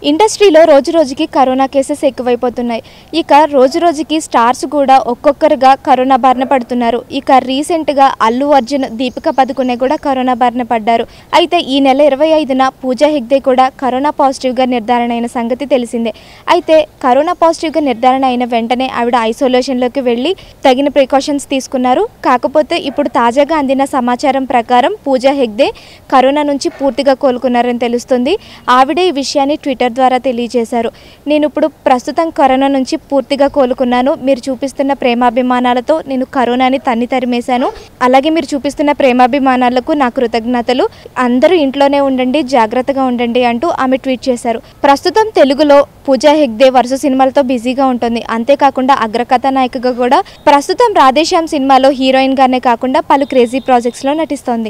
ఇండస్ట్రీలో రోజు రోజుకి కరోనా కేసెస్ ఎక్కువైపోతున్నాయి ఇక రోజు రోజుకి స్టార్స్ కూడా ఒక్కొక్కరుగా కరోనా బారిన పడుతున్నారు ఇక రీసెంట్గా అల్లు అర్జున్ దీపిక పదుకునే కూడా కరోనా బారిన పడ్డారు అయితే ఈ నెల ఇరవై ఐదున పూజా హెగ్దే కూడా కరోనా పాజిటివ్గా నిర్ధారణ అయిన సంగతి తెలిసిందే అయితే కరోనా పాజిటివ్గా నిర్ధారణ అయిన వెంటనే ఆవిడ ఐసోలేషన్లోకి వెళ్ళి తగిన ప్రికాషన్స్ తీసుకున్నారు కాకపోతే ఇప్పుడు తాజాగా అందిన సమాచారం ప్రకారం పూజా హెగ్దే కరోనా నుంచి పూర్తిగా కోలుకున్నారని తెలుస్తుంది ఆవిడే ఈ విషయాన్ని ట్విట్టర్ ద్వారా తెలియజేశారు నేను ఇప్పుడు ప్రస్తుతం కరోనా నుంచి పూర్తిగా కోలుకున్నాను మీరు చూపిస్తున్న ప్రేమాభిమానాలతో నేను కరోనాని తన్ని తరిమేశాను అలాగే మీరు చూపిస్తున్న ప్రేమాభిమానాలకు నా కృతజ్ఞతలు అందరూ ఇంట్లోనే ఉండండి జాగ్రత్తగా ఉండండి అంటూ ఆమె ట్వీట్ చేశారు ప్రస్తుతం తెలుగులో పూజా హెగ్దే వరుస సినిమాలతో బిజీగా ఉంటుంది అంతేకాకుండా అగ్రకథానాయికగా కూడా ప్రస్తుతం రాధేశ్యామ్ సినిమాలో హీరోయిన్ గానే కాకుండా పలు క్రేజీ ప్రాజెక్ట్స్లో నటిస్తోంది